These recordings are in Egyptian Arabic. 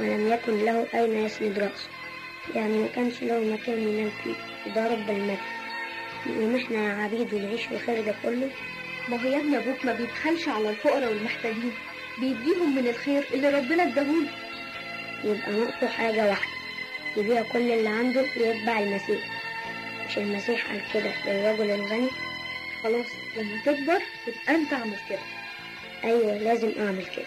ولم يكن له أين يسند رأسه يعني ما كانش له مكان ينام فيه ضارب بالمد يقوم احنا يا عبيد ونعيش في الخير ده كله ما هو يا ابني ابوك ما بيبخلش على الفقراء والمحتاجين بيديهم من الخير اللي ربنا اداهوله يبقى ناقصه حاجة واحدة يبيع كل اللي عنده ويتبع المسيح مش المسيح قال كده للرجل الغني خلاص لما تكبر تبقى انت اعمل كده أيوة لازم أعمل كده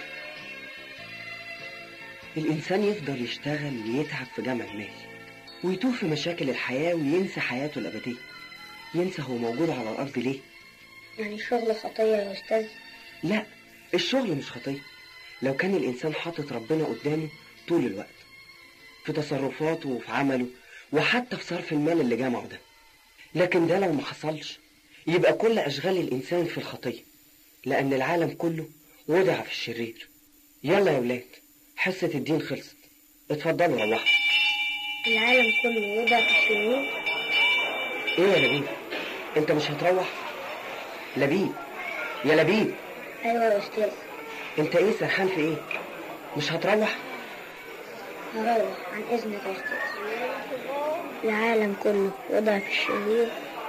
الإنسان يفضل يشتغل ويتعب في جمع المال ويتوه في مشاكل الحياة وينسى حياته الأبدية ينسى هو موجود على الأرض ليه يعني الشغل خطية يا أستاذ لا الشغل مش خطية لو كان الإنسان حاطط ربنا قدامه طول الوقت في تصرفاته وفي عمله وحتى في صرف المال اللي جمعه ده لكن ده لو ما حصلش يبقى كل أشغال الإنسان في الخطية لأن العالم كله وضع في الشرير يلا يا ولاد حصة الدين خلصت اتفضلوا روحوا العالم كله وضع في الشرير ايه يا لبيب انت مش هتروح لبيب يا لبيب أيوة يا أستاذ انت ايه سرحان في ايه مش هتروح هروح عن إذنك يا أستاذ العالم كله وضع في الشرير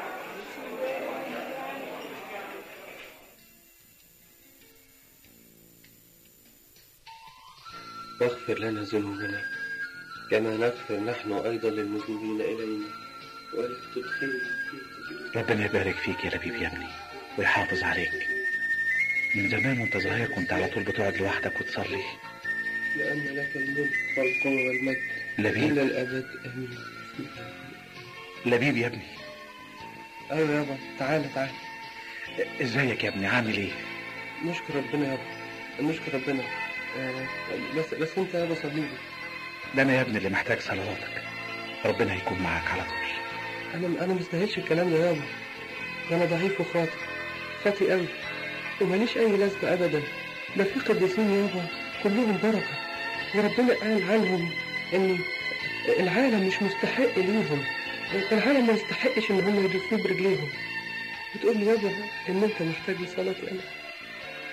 واغفر لنا ذنوبنا كما نغفر نحن أيضا للمذنبين إلينا ولا تدخلنا في تجربة ربنا يبارك فيك يا لبيب يا ابني ويحافظ عليك من زمان وانت صغير كنت على طول بتقعد لوحدك وتصلي لأن لك الملك والقوة والمجد لبيب إلى الأبد آمين لبيب يا ابني أيوة يابا تعالى تعالى ازيك يا ابني عامل ايه نشكر ربنا يابا نشكر ربنا آه، بس بس أنت يابا صلي لي ده انا يا ابني اللي محتاج صلواتك ربنا يكون معاك على طول أنا أنا مستاهلش الكلام ده يابا ده أنا ضعيف وخاطئ خاطئ أوي وماليش أي لازمة أبدا ده في قديسين يابا كلهم بركة وربنا قال عنهم إن العالم مش مستحق ليهم العالم ما يستحقش إن هم يدوسوه برجليهم بتقول لي يابا إن أنت محتاج لصلاتي أنا